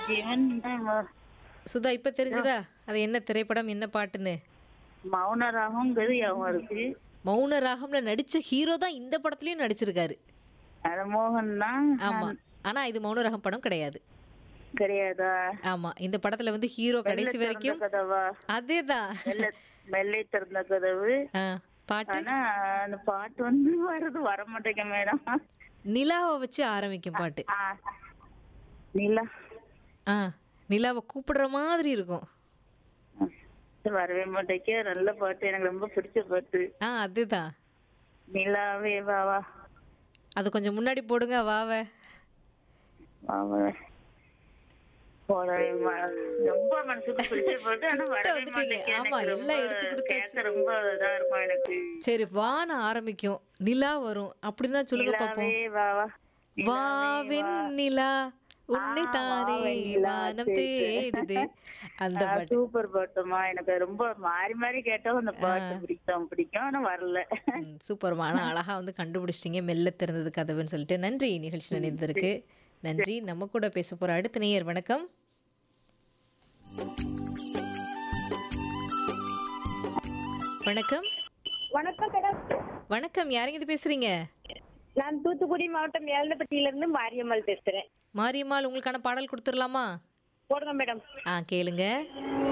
ஜீவன் அஹ், சுதா இப்ப தெரிஞ்சதா அது என்ன திரைப்படம் என்ன பாட்டுன்னு மௌன ராகங்கிறது ஞாபகம் இருக்கு மௌன ராகம்ல நடிச்ச ஹீரோ தான் இந்த படத்துலயும் நடிச்சிருக்காரு அது மோகன் தான் ஆமா ஆனா இது மௌன ராகம் படம் கிடையாது கிடையாதா ஆமா இந்த படத்துல வந்து ஹீரோ கடைசி திறந்த வரைக்கும் கதவா அதேதான் மெல்ல மெல்லை திறந்த கதவு ஆ, பாட்டு ஆனா அந்த பாட்டு வந்து வர்றது வர மாட்டேங்க மேடம் நிலாவை வச்சு ஆரம்பிக்கும் பாட்டு ஆ, நிலா ஆ நிலாவை கூப்பிடுற மாதிரி இருக்கும் வரவே மாட்டேங்க நல்ல பாட்டு எனக்கு ரொம்ப பிடிச்ச பாட்டு ஆ அதுதான் நிலாவே வா வா அது கொஞ்சம் முன்னாடி போடுங்க வாவ வா வா போடவே மா- ரொம்ப மனசுக்கு பிடிச்ச பாட்டு ஆனா வரவே வந்துட்டீங்க. மாட்டேங்க ஆமா, எனக்கு எல்லாம் ரொம்ப எடுத்து கொடுத்தாச்சு. கேட்க ரொம்ப இதா இருக்கும் எனக்கு சரி வான ஆரம்பிக்கும் நிலா வரும் அப்படின்னா சொல்லுங்க பாப்போம் நிலாவே வா வா வாவின் நிலா உன்னை ஆ, தானே வாவின் நிலா, வானம் சரி, சரி. தேடுது அந்த ஆ, பாட்டு சூப்பர் பாட்டுமா எனக்கு ரொம்ப மாறி மாறி கேட்டோம் அந்த பாட்டு பிடிக்கும் பிடிக்கும் ஆனா வரல ம், சூப்பர்மா ஆனா அழகா வந்து கண்டுபிடிச்சிட்டீங்க மெல்ல திறந்தது கதவுன்னு சொல்லிட்டு நன்றி நிகழ்ச்சி நினைந்ததற்கு நன்றி நம்ம கூட பேச போற அடுத்த நேயர் வணக்கம் வணக்கம் வணக்கம் மேடம் வணக்கம் யாருங்க இது பேசுறீங்க நான் தூத்துக்குடி மாவட்டம் ஏழப்பட்டியில இருந்து மாரியம்மாள் பேசுறேன் மாரியம்மாள் உங்களுக்கான பாடல் கொடுத்துடலாமா போடுங்க மேடம் ஆ கேளுங்க